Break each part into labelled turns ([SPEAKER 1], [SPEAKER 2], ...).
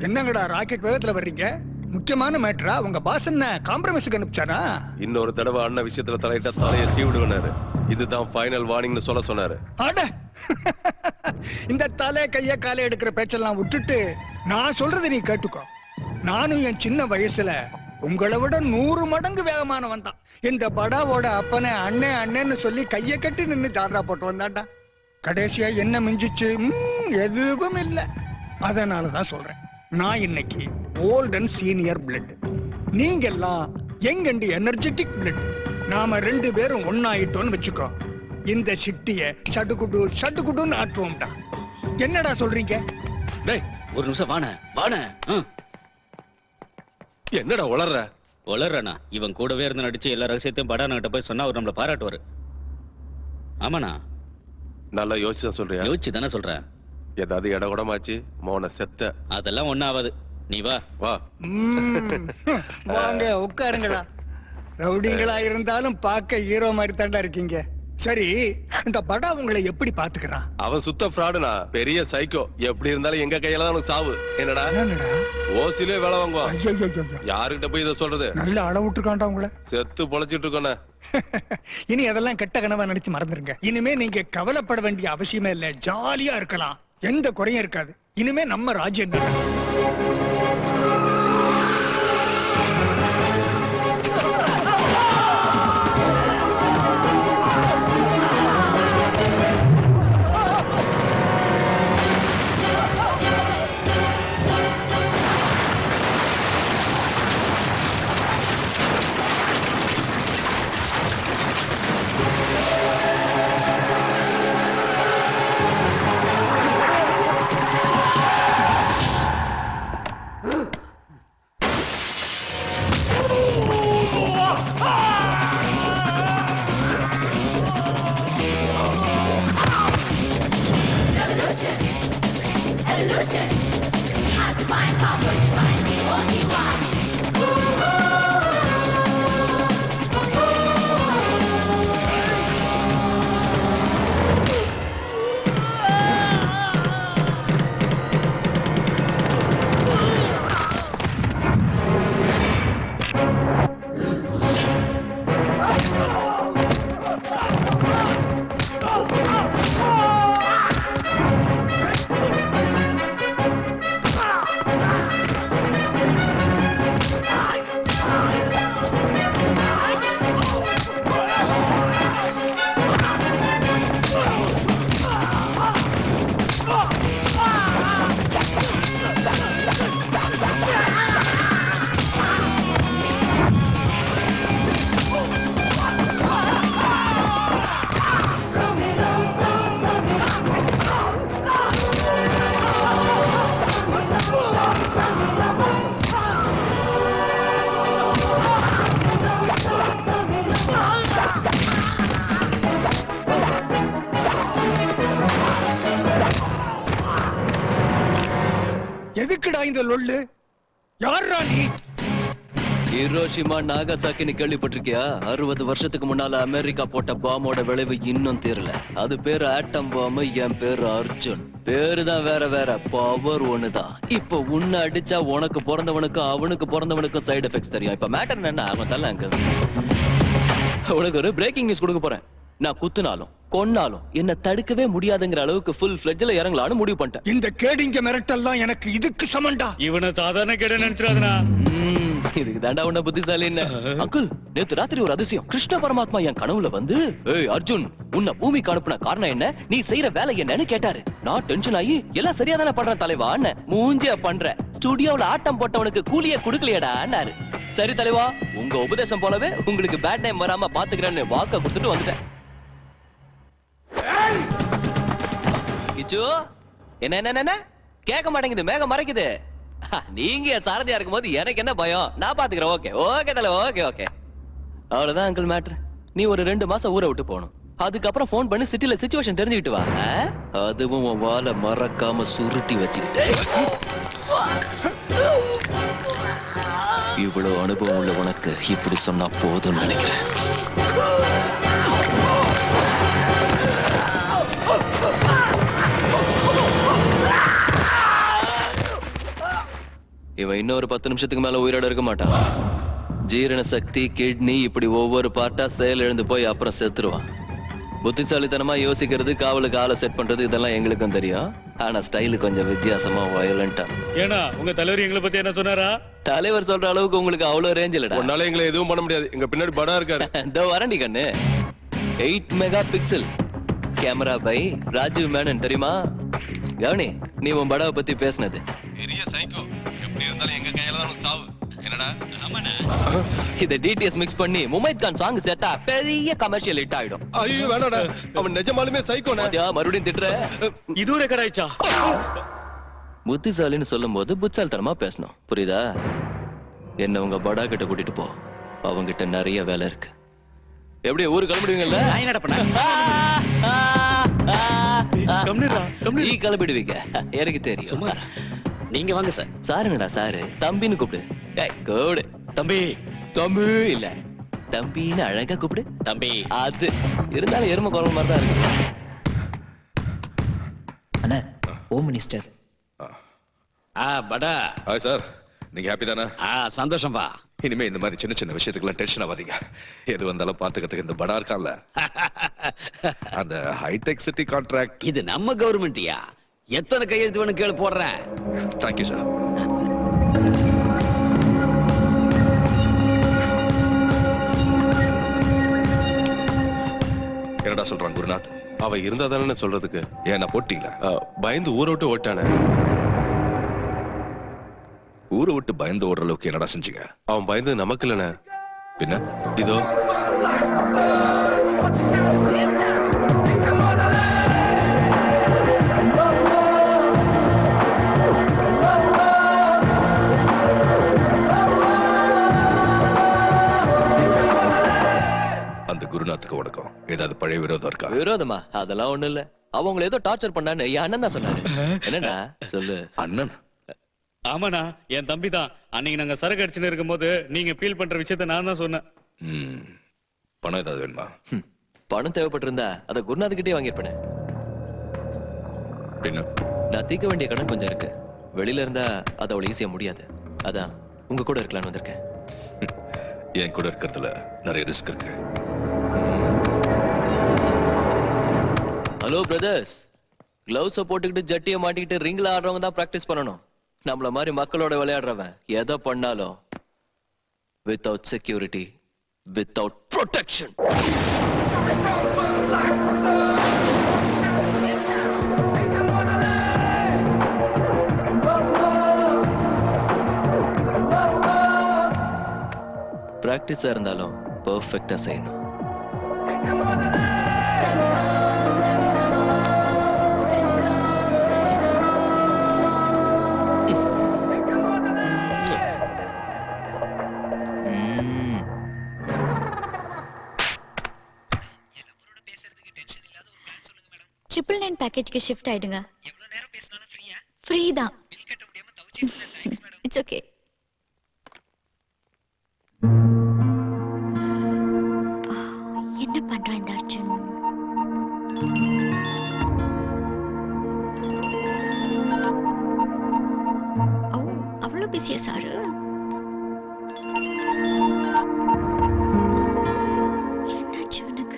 [SPEAKER 1] என்னங்கடா ராக்கெட் வேகத்துல வர்றீங்க முக்கியமான மேட்டரா உங்க பாஸ் என்ன காம்ப்ரமைஸுக்கு அனுப்பிச்சாரா
[SPEAKER 2] இன்னொரு தடவை அண்ணன் விஷயத்துல தலையிட்ட தலையை சீவிடுவேனாரு இதுதான் ஃபைனல் வார்னிங்னு சொல்ல சொன்னாரு
[SPEAKER 1] அட இந்த தலை கைய காலை எடுக்கிற பேச்செல்லாம் விட்டுட்டு நான் சொல்றதை நீ கேட்டுக்கோ நானும் என் சின்ன வயசுல உங்களை விட நூறு மடங்கு வேகமானவன் தான் இந்த படாவோட அப்பனை அண்ணே அண்ணேன்னு சொல்லி கையை கட்டி நின்னு ஜால்ரா போட்டு வந்தான்டா கடைசியா என்ன மிஞ்சிச்சு ம், எதுவும் இல்ல அதனால தான் சொல்றேன் நான் இன்னைக்கு ஓல்ட் அண்ட் சீனியர் பிளட் நீங்க எல்லாம் யங் அண்ட் எனர்ஜெட்டிக் பிளட் நாம ரெண்டு பேரும் ஒன்னாயிட்டோம்னு வச்சுக்கோ இந்த சிட்டிய சடுகுடு சடுகுடுன்னு ஆட்டுவோம்டா என்னடா சொல்றீங்க
[SPEAKER 2] டேய்
[SPEAKER 3] ஒரு நிமிஷம் வாண வாண
[SPEAKER 2] என்னடா உளர்ற
[SPEAKER 3] வளர்றானா இவன் கூடவே இருந்து நடிச்சு எல்லா ரகசியத்தையும் படான கிட்ட போய் சொன்னா அவர் நம்மள பாராட்டுவாரு ஆமாண்ணா
[SPEAKER 2] நல்லா யோசிச்சு தான் சொல்றியா
[SPEAKER 3] யோசிச்சு தானே சொல்றேன்
[SPEAKER 2] ஏதாவது இட கூடமாச்சு மோன செத்த
[SPEAKER 3] அதெல்லாம் ஒன்னும் ஆகாது நீ வா
[SPEAKER 2] வா
[SPEAKER 1] ம், வாங்க உட்காருங்களா ரவுடிங்களா இருந்தாலும் பார்க்க ஹீரோ மாதிரி தாண்டா இருக்கீங்க சரி இந்த படா உங்களை எப்படி பாத்துக்கிறான்
[SPEAKER 2] அவன் சுத்த ஃப்ராடுனா பெரிய சைக்கோ எப்படி இருந்தாலும் எங்க கையில தான் அவனுக்கு சாவு என்னடா
[SPEAKER 1] என்னடா
[SPEAKER 2] ஓசிலே வேலை வாங்குவான்
[SPEAKER 1] ஐயோ ஐயோ, ஐயோ.
[SPEAKER 2] யாருகிட்ட போய் இதை சொல்றது
[SPEAKER 1] நல்ல அளவுட்டுருக்காண்டா உங்களை
[SPEAKER 2] செத்து பொழைச்சிட்டு இருக்கோண்ணே
[SPEAKER 1] இனி அதெல்லாம் கெட்ட கனவா நினைச்சு மறந்துருங்க இனிமே நீங்க கவலைப்பட வேண்டிய அவசியமே இல்ல ஜாலியா இருக்கலாம் எந்த குறையும் இருக்காது இனிமே நம்ம ராஜ்யம் தான்
[SPEAKER 4] Revolution! Evolution! Have to find power to find me what you are.
[SPEAKER 1] எதுக்குடா இந்த லொள்ளு யார்ரா நீ
[SPEAKER 5] ஹிரோஷிமா நாகசாக்கின்னு கேள்விப்பட்டிருக்கியா அறுபது வருஷத்துக்கு முன்னால அமெரிக்கா போட்ட பாம்போட விளைவு இன்னும் தீரல அது பேரு ஆட்டம் பாம்பு என் பேரு அர்ஜுன் பேரு தான் வேற வேற பவர் ஒண்ணுதான் இப்ப உன்னை அடிச்சா உனக்கு பிறந்தவனுக்கும் அவனுக்கு பிறந்தவனுக்கும் சைடு எஃபெக்ட்ஸ் தெரியும் இப்ப மேட்டர் என்ன அவன் தள்ள அங்க உனக்கு ஒரு பிரேக்கிங் நியூஸ் கொடுக்க போறேன் நான் குத்துனாலும் கொன்னாலும் என்ன தடுக்கவே முடியாதுங்கிற அளவுக்கு ஃபுல் ஃபிளட்ஜ்ல இறங்கலாம்னு முடிவு பண்ணிட்டேன்
[SPEAKER 1] இந்த கேடிங்க மிரட்டல்லாம் எனக்கு இதுக்கு சமண்டா
[SPEAKER 3] இவனை சாதாரண கேட நினைச்சிடாதனா
[SPEAKER 5] ம், இதுக்கு தாண்டா உன்ன புத்திசாலி என்ன அங்கிள் நேத்து ராத்திரி ஒரு அதிசயம் கிருஷ்ண பரமாத்மா என் கனவுல வந்து ஏய் அர்ஜுன் உன்னை பூமிக்கு அனுப்புன காரணம் என்ன நீ செய்யற வேலை என்னன்னு கேட்டாரு நான் டென்ஷன் ஆகி எல்லாம் சரியா தானே பண்றேன் தலைவா மூஞ்சிய பண்ற ஸ்டுடியோவுல ஆட்டம் போட்டவனுக்கு கூலிய குடுக்கலையடான்னாரு சரி தலைவா உங்க உபதேசம் போலவே உங்களுக்கு பேட் டைம் வராம பாத்துக்கிறேன்னு வாக்க கொடுத்துட்டு வந்துட்டேன் கிச்சு என்ன என்ன, என்ன என்ன கேட்க மாட்டேங்குது மேகம் மறைக்குது ஹா, நீங்க என் சாரதியா இருக்கும்போது எனக்கு என்ன பயம் நான் பாத்துக்கிறேன் ஓகே ஓகே தல ஓகே ஓகே அவ்வளவுதான் அங்கிள் மேட்ரு நீ ஒரு ரெண்டு மாசம் ஊரை விட்டு போகணும் அதுக்கப்புறம் ஃபோன் பண்ணி சிட்டில சுச்சுவேஷன் தெரிஞ்சுக்கிட்டு வா ஆ? அதுவும் உன் வாழை மறக்காம சுருட்டி வச்சுக்கிட்டு இவ்வளவு அனுபவம் உள்ள உனக்கு இப்படி சொன்னா போதும்னு நினைக்கிறேன் இவன் இன்னொரு பத்து நிமிஷத்துக்கு மேல உயிரோட இருக்க மாட்டான் ஜீரண சக்தி கிட்னி இப்படி ஒவ்வொரு பார்ட்டா செயல் எழுந்து போய் அப்புறம் செத்துருவான் புத்திசாலித்தனமா யோசிக்கிறது காவலுக்கு ஆளை செட் பண்றது இதெல்லாம் எங்களுக்கும் தெரியும் ஆனா ஸ்டைல் கொஞ்சம் வித்தியாசமா வயலண்டா
[SPEAKER 3] ஏன்னா உங்க தலைவர் எங்களை பத்தி என்ன சொன்னாரா
[SPEAKER 5] தலைவர் சொல்ற அளவுக்கு உங்களுக்கு அவ்வளவு ரேஞ்ச் இல்லடா
[SPEAKER 2] உன்னால எங்களை எதுவும் பண்ண முடியாது எங்க பின்னாடி படா இருக்காரு
[SPEAKER 5] இதோ வரண்டி கண்ணு eight mega pixel camera by Rajiv Menon தெரியுமா கவனி நீ உன் படாவை பத்தி பேசுனது
[SPEAKER 2] பெரிய சைக்கோ எப்படி இருந்தாலும் எங்க கையில தான் சாவு என்னடா
[SPEAKER 5] இத டிடிஎஸ் மிக்ஸ் பண்ணி முமைத் கான் சாங் சேர்த்தா பெரிய கமர்ஷியல் ஹிட் ஆயிடும்
[SPEAKER 2] ஐயோ வேணாடா அவன் நிஜமாலுமே சைக்கோண்ணே
[SPEAKER 5] பாத்தியா, மறுபடியும் திட்டுற
[SPEAKER 3] இதுவும் ரெக்கார்ட் ஆயிடுச்சா
[SPEAKER 5] புத்திசாலின்னு சொல்லும் போது புத்தாலித்தனமா பேசணும் புரியுதா என்ன உங்க படா கிட்ட கூட்டிட்டு போ அவங்கிட்ட நிறைய வேலை இருக்கு எப்படி ஊரு கிளம்பிடுவீங்கல்ல
[SPEAKER 3] நான் என்னடா பண்ண
[SPEAKER 5] ஆ, ஆ, ஆ, ஆ.
[SPEAKER 3] கம்னுடா, கம்னு.
[SPEAKER 5] நீ கிளம்பிடுவீங்க எனக்கு தெரியும்
[SPEAKER 3] சும்மா நீங்க வாங்க சார்
[SPEAKER 5] சாருங்கடா சாரு தம்பின்னு கூப்பிடு டேய், கூப்பிடு
[SPEAKER 3] தம்பி
[SPEAKER 5] தம்பி இல்ல தம்பின்னு அழகா கூப்பிடு
[SPEAKER 3] தம்பி
[SPEAKER 5] அது இருந்தாலும் எருமை குரல் மாதிரி தான் இருக்கு
[SPEAKER 6] அண்ணா ஹோம் மினிஸ்டர்
[SPEAKER 3] ஆ படா
[SPEAKER 7] ஹாய் சார் நீங்க ஹாப்பி தானே
[SPEAKER 3] ஆ சந்தோஷம் பா
[SPEAKER 7] இனிமே இந்த மாதிரி சின்ன சின்ன விஷயத்துக்குலாம் டென்ஷன் ஆகாதீங்க எது வந்தாலும் பாத்துக்கிறதுக்கு இந்த படா இருக்கான்ல அந்த ஹைடெக் சிட்டி கான்ட்ராக்ட்
[SPEAKER 3] இது நம்ம கவர்மெண்ட்யா எத்தனை கையெழுத்து வேணும் கேளு போடுறேன்
[SPEAKER 7] தேங்க்யூ சார் என்னடா சொல்றான் குருநாத்
[SPEAKER 2] அவ இருந்தா தானே சொல்றதுக்கு
[SPEAKER 7] ஏன்னா போட்டீங்களா
[SPEAKER 2] ஆ, பயந்து ஊரை விட்டு ஓட்டானே
[SPEAKER 7] ஊரை விட்டு பயந்து ஓடுற அளவுக்கு என்னடா செஞ்சீங்க
[SPEAKER 2] அவன் பயந்து நமக்கு இல்லைண்ணே
[SPEAKER 7] பின்ன
[SPEAKER 2] இதோ
[SPEAKER 7] அந்த குருநாத்துக்கு வணக்கம் ஏதாவது பழைய விரோதம் இருக்கா
[SPEAKER 5] விரோதமா அதெல்லாம் ஒண்ணும் இல்ல அவங்கள ஏதோ டார்ச்சர் பண்ணான்னு என் அண்ணன் தான் சொன்னாரு என்னடா சொல்லு
[SPEAKER 7] அண்ணன்
[SPEAKER 3] ஆமாண்ணா என் தம்பி தான் அன்னைக்கு நாங்க சரக்கு அடிச்சுன்னு இருக்கும்போது நீங்க ஃபீல் பண்ற விஷயத்த நான் தான் சொன்னேன்
[SPEAKER 7] ம். பணம் ஏதாவது வேணுமா
[SPEAKER 5] ஹம், பணம் தேவைப்பட்டிருந்தா அத குருநாத்கிட்டே வாங்கியிருப்பேன்
[SPEAKER 7] பின்ன
[SPEAKER 5] நான் தீர்க்க வேண்டிய கடன் கொஞ்சம் இருக்கு வெளியில இருந்தா அது அவ்வளவு ஈஸியா முடியாது அதான் உங்க கூட இருக்கலாம்னு வந்திருக்கேன்
[SPEAKER 7] என் கூட இருக்கிறதுல நிறைய ரிஸ்க் இருக்கு
[SPEAKER 5] ஹலோ பிரதர்ஸ் கிளவுஸ போட்டுக்கிட்டு ஜட்டியை மாட்டிக்கிட்டு ரிங்ல ஆடுறவங்க தான் பிராக்டிஸ் பண்ணணும் நம்மள மாதிரி மக்களோட விளையாடுறவன் எதை பண்ணாலும் வித்தவுட் செக்யூரிட்டி வித்தவுட் ப்ரொடெக்ஷன் பிராக்டிஸா இருந்தாலும் பெர்ஃபெக்ட்டா செய்யணும்
[SPEAKER 8] ட்ரிபிள் நைன் பேக்கேஜ்க்கு ஷிஃப்ட் ஆயிடுங்க ஃப்ரீ தான் இட்ஸ் ஓகே என்ன பண்றான் இந்த அர்ஜுன் ஓ அவ்வளோ பிஸியா சாரு என்னாச்சு உனக்கு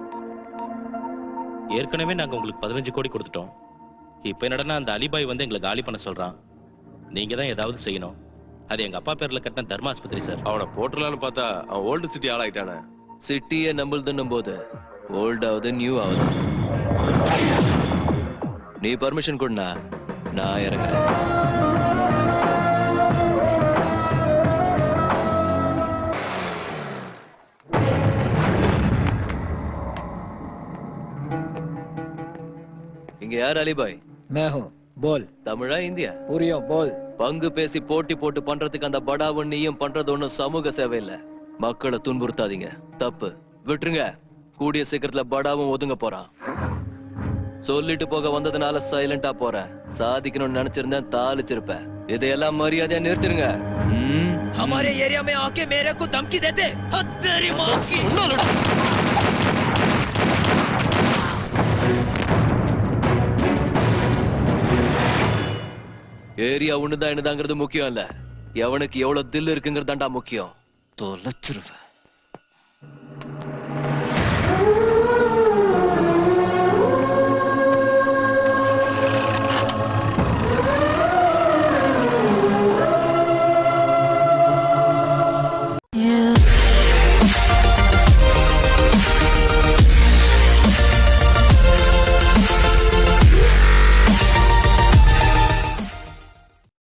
[SPEAKER 9] ஏற்கனவே நாங்க உங்களுக்கு பதினஞ்சு கோடி கொடுத்துட்டோம் இப்போ என்னடனா அந்த அலிபாய் வந்து எங்களை காலி பண்ண சொல்றான் நீங்க தான் ஏதாவது செய்யணும் அது எங்க அப்பா பேர்ல கட்டின தர்மாஸ்பத்திரி சார்
[SPEAKER 2] அவனை போட்டுடலான்னு பார்த்தா அவன் ஓல்டு சிட்டி ஆளாயிட்டானே
[SPEAKER 5] சிட்டியே நம்மளுதுன்னும் போது ஓல்ட் ஆகுது நியூ ஆகுது நீ பர்மிஷன் கொடுனா நான் இறங்குறேன் இங்க யார் அலிபாய்
[SPEAKER 6] मैं हूँ बोल
[SPEAKER 5] தமிழா இந்தியா
[SPEAKER 6] पूरियो बोल
[SPEAKER 5] பங்கு பேசி போட்டி போட்டு பண்றதுக்கு அந்த படாவும் நீயும் பண்றது ஒண்ணும் சமூக சேவை இல்ல மக்களை துன்புறுத்தாதீங்க தப்பு விட்டுருங்க கூடிய சீக்கிரத்துல படாவும் ஒதுங்க போறான் சொல்லிட்டு போக வந்ததுனால சைலண்டா போறேன் சாதிக்கணும்னு நினைச்சிருந்தேன் தாளிச்சிருப்பேன் இதையெல்லாம் மரியாதையா நிறுத்திருங்க ம்?
[SPEAKER 6] हमारे एरिया में आके मेरे को धमकी देते हद तेरी माँ की
[SPEAKER 5] ஏரியா ஒண்ணுதான் என்னதாங்கிறது முக்கியம் இல்ல எவனுக்கு எவ்வளவு தில் இருக்குங்கிறதாண்டா முக்கியம் தொலைச்சிருவேன்